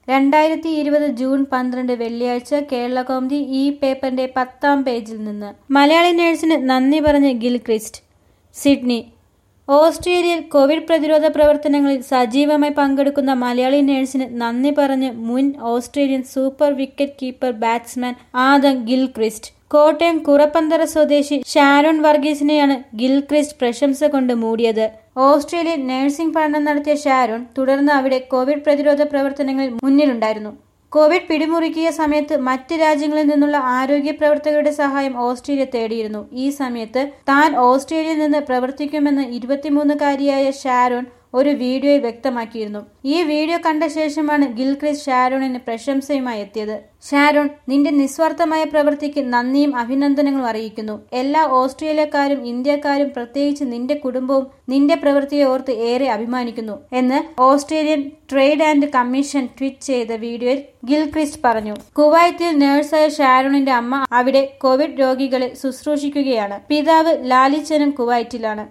രണ്ടായിരത്തി ഇരുപത് ജൂൺ പന്ത്രണ്ട് വെള്ളിയാഴ്ച കേരളകൗമുദി ഈ പേപ്പറിന്റെ പത്താം പേജിൽ നിന്ന് മലയാളി നഴ്സിന് നന്ദി പറഞ്ഞ് ഗിൽക്രിസ്റ്റ് സിഡ്നി ഓസ്ട്രേലിയയിൽ കോവിഡ് പ്രതിരോധ പ്രവർത്തനങ്ങളിൽ സജീവമായി പങ്കെടുക്കുന്ന മലയാളി നഴ്സിന് നന്ദി പറഞ്ഞ് മുൻ Australian super wicket keeper batsman Adam Gilchrist Kottayam Kurappanthara സ്വദേശി ഷാരോൺ വർഗീസിനെയാണ് ഗിൽക്രിസ്റ്റ് പ്രശംസ കൊണ്ട് മൂടിയത് ഓസ്ട്രേലിയയിൽ നഴ്സിംഗ് പഠനം നടത്തിയ ഷാരോൺ തുടർന്ന് അവിടെ കോവിഡ് പ്രതിരോധ പ്രവർത്തനങ്ങളിൽ മുന്നിലുണ്ടായിരുന്നു കോവിഡ് പിടിമുറുക്കിയ സമയത്ത് മറ്റ് രാജ്യങ്ങളിൽ നിന്നുള്ള ആരോഗ്യ പ്രവർത്തകരുടെ സഹായം ഓസ്ട്രേലിയ തേടിയിരുന്നു ഈ സമയത്ത് താൻ ഓസ്ട്രേലിയയിൽ നിന്ന് പ്രവർത്തിക്കുമെന്ന് ഇരുപത്തിമൂന്നുകാരിയായ ഷാരോൺ ഒരു വീഡിയോയിൽ വ്യക്തമാക്കിയിരുന്നു ഈ വീഡിയോ കണ്ട ശേഷമാണ് ഗിൽക്രിസ്റ്റ് ഷാരോണിന് പ്രശംസയുമായി എത്തിയത് ഷാരോൺ നിന്റെ നിസ്വാർത്ഥമായ പ്രവൃത്തിക്ക് നന്ദിയും അഭിനന്ദനങ്ങളും അറിയിക്കുന്നു എല്ലാ ഓസ്ട്രേലിയക്കാരും ഇന്ത്യക്കാരും പ്രത്യേകിച്ച് നിന്റെ കുടുംബവും നിന്റെ പ്രവൃത്തിയെ ഓർത്ത് ഏറെ അഭിമാനിക്കുന്നു എന്ന് Australian trade and commission tweet ചെയ്ത വീഡിയോയിൽ ഗിൽക്രിസ്റ്റ് പറഞ്ഞു കുവൈത്തിൽ നഴ്സായ ഷാരോണിന്റെ അമ്മ അവിടെ കോവിഡ് രോഗികളെ ശുശ്രൂഷിക്കുകയാണ് പിതാവ് ലാലിച്ചനും കുവൈറ്റിലാണ്